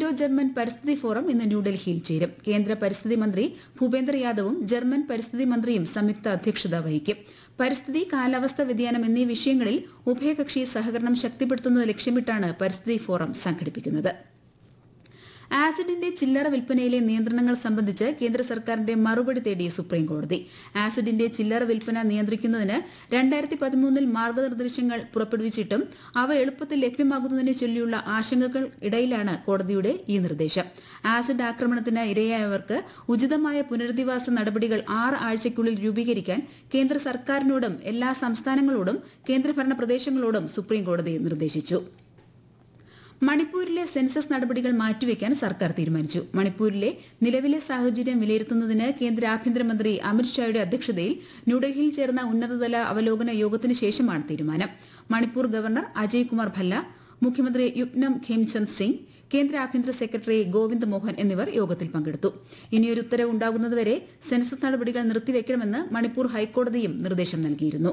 Indo German പരിസ്ഥിതി forum ഇന്ന് ന്യൂഡൽഹിയിൽ ചേരും കേന്ദ്ര പരിസ്ഥിതി മന്ത്രി ഭൂപേന്ദ്ര യാദവും ജർമ്മൻ പരിസ്ഥിതി മന്ത്രിയും സംയുക്ത അധ്യക്ഷത വഹിക്കും പരിസ്ഥിതി കാലാവസ്ഥാ വ്യതിയാനം എന്നീ വിഷയങ്ങളിൽ ഉഭയകക്ഷി സഹകരണം ശക്തിപ്പെടുത്തുന്നത് ലക്ഷ്യമിട്ടാണ് പരിസ്ഥിതി ഫോറം സംഘടിപ്പിക്കുന്നത് ആസിഡിന്റെ ചില്ലറ വിൽപ്പനയിലെ നിയന്ത്രണങ്ങൾ സംബന്ധിച്ച് കേന്ദ്ര സർക്കാരിന്റെ മറുപടി തേടി സുപ്രീംകോടതി ആസിഡിന്റെ ചില്ലറ വിൽപ്പന നിയന്ത്രിക്കുന്നതിന് രണ്ടായിരത്തി പതിമൂന്നിൽ മാർഗനിർദ്ദേശങ്ങൾ പുറപ്പെടുവിച്ചിട്ടും അവ എളുപ്പത്തിൽ ലഭ്യമാകുന്നതിനെ ചൊല്ലിയുള്ള ആശങ്കകൾ ഇടയിലാണ് കോടതിയുടെ ഈ നിർദ്ദേശം ആസിഡ് ആക്രമണത്തിന് ഇരയായവർക്ക് ഉചിതമായ പുനരധിവാസ നടപടികൾ ആറ് ആഴ്ചയ്ക്കുള്ളിൽ രൂപീകരിക്കാൻ കേന്ദ്ര സർക്കാരിനോടും എല്ലാ സംസ്ഥാനങ്ങളോടും കേന്ദ്രഭരണ പ്രദേശങ്ങളോടും സുപ്രീംകോടതി നിർദ്ദേശിച്ചു മണിപ്പൂരിലെ സെൻസസ് നടപടികൾ മാറ്റിവെക്കാൻ സർക്കാർ തീരുമാനിച്ചു മണിപ്പൂരിലെ നിലവിലെ സാഹചര്യം വിലയിരുത്തുന്നതിന് കേന്ദ്ര ആഭ്യന്തരമന്ത്രി അമിത്ഷായുടെ അധ്യക്ഷതയിൽ ന്യൂഡൽഹിയിൽ ചേർന്ന ഉന്നതതല അവലോകന യോഗത്തിന് ശേഷമാണ് തീരുമാനം മണിപ്പൂർ ഗവർണർ അജയ് കുമാർ ഭല്ല മുഖ്യമന്ത്രി യുപ്നം ഖേംചന്ദ് സിംഗ് കേന്ദ്ര ആഭ്യന്തര സെക്രട്ടറി ഗോവിന്ദ് മോഹൻ എന്നിവർ യോഗത്തിൽ പങ്കെടുത്തു ഇനിയൊരു ഉത്തരവ് ഉണ്ടാകുന്നതുവരെ സെൻസസ് നടപടികൾ നിർത്തിവെക്കണമെന്ന് മണിപ്പൂർ ഹൈക്കോടതിയും നിർദ്ദേശം നൽകിയിരുന്നു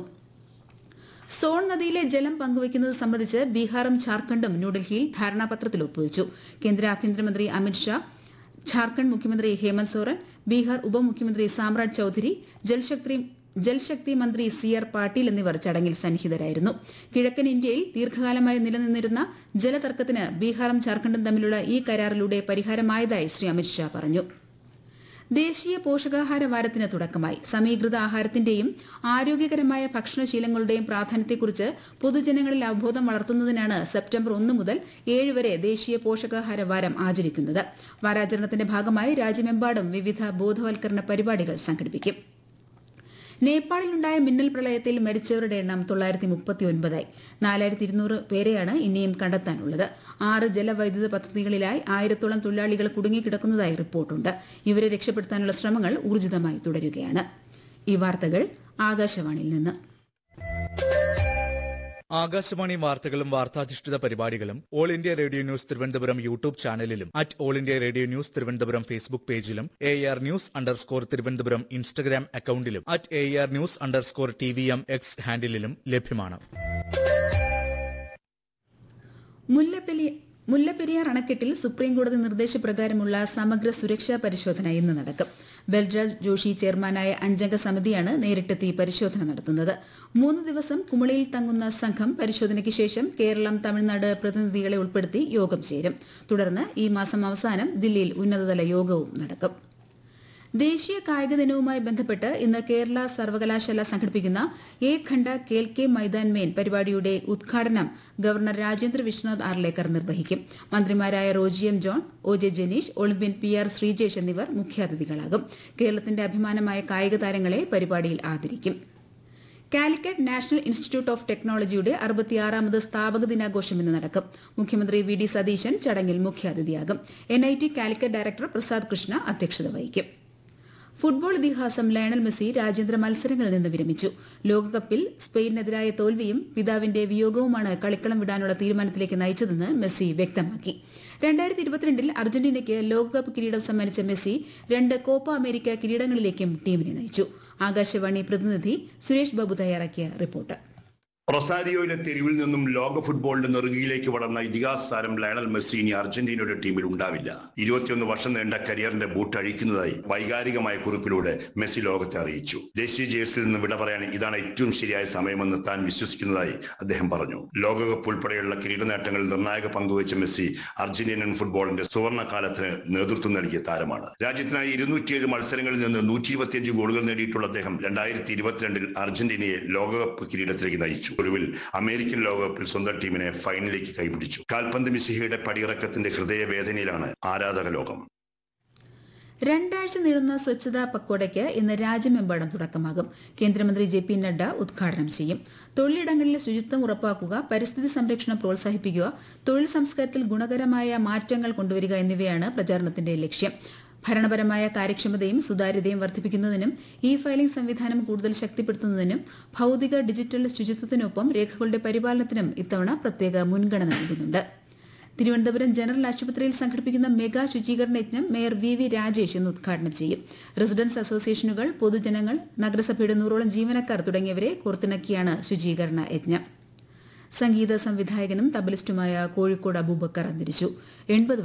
സോൺ നദിയിലെ ജലം പങ്കുവയ്ക്കുന്നത് സംബന്ധിച്ച് ബീഹാറും ഝാർഖണ്ഡും ന്യൂഡൽഹിയിൽ ധാരണാപത്രത്തിൽ ഒപ്പുവച്ചു കേന്ദ്ര ആഭ്യന്തരമന്ത്രി അമിത്ഷാ ഝാർഖണ്ഡ് മുഖ്യമന്ത്രി ഹേമന്ത് സോറൻ ബീഹാർ ഉപമുഖ്യമന്ത്രി സാമ്രാജ് ചൌധരി ജൽശക്തി ജൽശക്തി മന്ത്രി സി ആർ പാട്ടീൽ എന്നിവർ ചടങ്ങിൽ സന്നിഹിതരായിരുന്നു കിഴക്കൻ ഇന്ത്യയിൽ ദീർഘകാലമായി നിലനിന്നിരുന്ന ജലതർക്കത്തിന് ബീഹാറും ഝാർഖണ്ഡും തമ്മിലുള്ള ഈ കരാറിലൂടെ പരിഹാരമായതായി ശ്രീ അമിത്ഷാ പറഞ്ഞു ദേശീയ പോഷകാഹാര വാരത്തിന് തുടക്കമായി സമീകൃത ആഹാരത്തിന്റെയും ആരോഗ്യകരമായ ഭക്ഷണശീലങ്ങളുടെയും പ്രാധാന്യത്തെക്കുറിച്ച് പൊതുജനങ്ങളിൽ അവബോധം വളർത്തുന്നതിനാണ് സെപ്റ്റംബർ ഒന്ന് മുതൽ ഏഴ് വരെ ദേശീയ പോഷകാഹാര വാരം ആചരിക്കുന്നത് വാരാചരണത്തിന്റെ ഭാഗമായി രാജ്യമെമ്പാടും വിവിധ ബോധവൽക്കരണ പരിപാടികൾ സംഘടിപ്പിക്കും നേപ്പാളിലുണ്ടായ മിന്നൽ പ്രളയത്തിൽ മരിച്ചവരുടെ എണ്ണം തൊള്ളായിരത്തി മുപ്പത്തി ഒൻപതായി നാലായിരത്തി ഇരുന്നൂറ് പേരെയാണ് ഇനിയും കണ്ടെത്താനുള്ളത് ആറ് ജലവൈദ്യുത പദ്ധതികളിലായി ആയിരത്തോളം തൊഴിലാളികൾ കുടുങ്ങിക്കിടക്കുന്നതായി റിപ്പോർട്ടുണ്ട് ഇവരെ രക്ഷപ്പെടുത്താനുള്ള ശ്രമങ്ങൾ ഊർജിതമായി തുടരുകയാണ് ഈ വാർത്തകൾ ആകാശവാണിയിൽ നിന്ന് ആകാശവാണി വാർത്തകളും വാർത്താധിഷ്ഠിത പരിപാടികളും all India radio news Thiruvananthapuram YouTube ചാനലിലും at all India radio news Thiruvananthapuram Facebook പേജിലും A R news underscore Thiruvananthapuram Instagram അക്കൌണ്ടിലും at A R news underscore T V M X ഹാൻഡിലും ലഭ്യമാണ് മുല്ലപ്പെലി മുല്ലപ്പെരിയാർ അണക്കെട്ടിൽ സുപ്രീംകോടതി നിർദ്ദേശപ്രകാരമുള്ള സമഗ്ര സുരക്ഷാ പരിശോധന ഇന്ന് നടക്കും ബൽരാജ് ജോഷി ചെയർമാനായ അഞ്ചംഗ സമിതിയാണ് നേരിട്ടെത്തി പരിശോധന നടത്തുന്നത് മൂന്ന് ദിവസം കുമളിയിൽ തങ്ങുന്ന സംഘം പരിശോധനയ്ക്ക് ശേഷം കേരളം തമിഴ്നാട് പ്രതിനിധികളെ ഉൾപ്പെടുത്തി യോഗം ചേരും തുടർന്ന് ഈ മാസം അവസാനം ദില്ലിയിൽ ഉന്നതതല യോഗവും നടക്കും ദേശീയ കായിക ദിനവുമായി ബന്ധപ്പെട്ട് ഇന്ന് കേരള സർവകലാശാല സംഘടിപ്പിക്കുന്ന ഏക് ഖണ്ഡ കേൽ കെ മൈതാൻ മേൻ പരിപാടിയുടെ ഉദ്ഘാടനം ഗവർണർ രാജേന്ദ്ര വിശ്വനാഥ് ആർലേക്കർ നിർവഹിക്കും മന്ത്രിമാരായ Roji M John O J Janeesh Olympian P R Sreejesh എന്നിവർ മുഖ്യാതിഥികളാകും കേരളത്തിന്റെ അഭിമാനമായ കായിക താരങ്ങളെ പരിപാടിയിൽ ആദരിക്കും കാലിക്കറ്റ് നാഷണൽ ഇൻസ്റ്റിറ്റ്യൂട്ട് ഓഫ് ടെക്നോളജിയുടെ അറുപത്തിയാറാമത് സ്ഥാപക ദിനാഘോഷം ഇന്ന് നടക്കും മുഖ്യമന്ത്രി വി ഡി സതീശൻ ചടങ്ങിൽ മുഖ്യാതിഥിയാകും N I T Calicut director Prasad Krishna അധ്യക്ഷത വഹിക്കും ഫുട്ബോൾ ഇതിഹാസം ലയണൽ മെസ്സി രാജ്യാന്തര മത്സരങ്ങളിൽ നിന്ന് വിരമിച്ചു ലോകകപ്പിൽ സ്പെയിനെതിരായ തോൽവിയും പിതാവിന്റെ വിയോഗവുമാണ് കളിക്കളം വിടാനുള്ള തീരുമാനത്തിലേക്ക് നയിച്ചതെന്ന് മെസ്സി വ്യക്തമാക്കി രണ്ടായിരത്തി ഇരുപത്തിരണ്ടിൽ അർജന്റീനയ്ക്ക് ലോകകപ്പ് കിരീടം സമ്മാനിച്ച മെസ്സി രണ്ട് കോപ്പ അമേരിക്ക കിരീടങ്ങളിലേക്കും ടീമിനെ നയിച്ചു ആകാശവാണി പ്രതിനിധി സുരേഷ് ബാബു തയ്യാറാക്കിയ റിപ്പോർട്ട് റൊസാരിയോയിലെ തെരുവിൽ നിന്നും ലോക ഫുട്ബോളിന്റെ നെറുകയിലേക്ക് വളർന്ന ഇതിഹാസ താരം ലയണൽ മെസ്സി ഇനി അർജന്റീനയുടെ ടീമിൽ ഉണ്ടാവില്ല ഇരുപത്തിയൊന്ന് വർഷം നീണ്ട കരിയറിന്റെ ബൂട്ട് അഴിക്കുന്നതായി വൈകാരികമായ കുറിപ്പിലൂടെ മെസ്സി ലോകത്തെ അറിയിച്ചു ദേശീയ ജേഴ്സിയിൽ നിന്ന് വിട പറയാൻ ഇതാണ് ഏറ്റവും ശരിയായ സമയമെന്ന് താൻ വിശ്വസിക്കുന്നതായി അദ്ദേഹം പറഞ്ഞു ലോകകപ്പ് ഉൾപ്പെടെയുള്ള കിരീട നേട്ടങ്ങളിൽ നിർണായക പങ്കുവച്ച മെസ്സി അർജന്റീനൻ ഫുട്ബോളിന്റെ സുവർണ്ണ കാലത്തിന് നേതൃത്വം നൽകിയ താരമാണ് രാജ്യത്തിനായി ഇരുന്നൂറ്റിയേഴ് മത്സരങ്ങളിൽ നിന്ന് നൂറ്റി ഇരുപത്തിയഞ്ച് ഗോളുകൾ നേടിയിട്ടുള്ള അദ്ദേഹം രണ്ടായിരത്തി ഇരുപത്തിരണ്ടിൽ അർജന്റീനയെ ലോകകപ്പ് കിരീടത്തിലേക്ക് നയിച്ചു ഒടുവിൽ അമേരിക്കൻ ലോകകപ്പിൽ സ്വന്തം ടീമിനെ ഫൈനലിലേക്ക് കൈപിടിച്ചു കാൽപന്ത് മിസിഹയുടെ പടിയിറക്കത്തിന്റെ ഹൃദയവേദനയിലാണ് ആരാധക ലോകം രണ്ടാഴ്ച നീളുന്ന സ്വച്ഛതാ പക്കോടയ്ക്ക് ഇന്ന് രാജ്യമെമ്പാടും തുടക്കമാകും കേന്ദ്രമന്ത്രി ജെ പി നഡ്ഡ ഉദ്ഘാടനം ചെയ്യും തൊഴിലിടങ്ങളിലെ ശുചിത്വം ഉറപ്പാക്കുക പരിസ്ഥിതി സംരക്ഷണം പ്രോത്സാഹിപ്പിക്കുക തൊഴിൽ സംസ്കാരത്തിൽ ഗുണകരമായ മാറ്റങ്ങൾ കൊണ്ടുവരിക എന്നിവയാണ് പ്രചാരണത്തിന്റെ ലക്ഷ്യം ഭരണപരമായ കാര്യക്ഷമതയും സുതാര്യതയും വർദ്ധിപ്പിക്കുന്നതിനും ഇ ഫയലിംഗ് സംവിധാനം കൂടുതൽ ശക്തിപ്പെടുത്തുന്നതിനും ഭൌതിക ഡിജിറ്റൽ ശുചിത്വത്തിനൊപ്പം രേഖകളുടെ പരിപാലനത്തിനും ഇത്തവണ പ്രത്യേക മുൻഗണന നൽകുന്നുണ്ട് തിരുവനന്തപുരം ജനറൽ ആശുപത്രിയിൽ സംഘടിപ്പിക്കുന്ന മെഗാ ശുചീകരണ യജ്ഞം മേയർ വി വി രാജേഷ് ഇന്ന് ഉദ്ഘാടനം ചെയ്യും റെസിഡൻസ് അസോസിയേഷനുകൾ പൊതുജനങ്ങൾ നഗരസഭയുടെ നൂറോളം ജീവനക്കാർ തുടങ്ങിയവരെ കോർത്തിണക്കിയാണ് ശുചീകരണ യജ്ഞം സംഗീത സംവിധായകനും തബലിസ്റ്റുമായ കോഴിക്കോട് അബൂബക്കർ അന്തരിച്ചു എൺപത്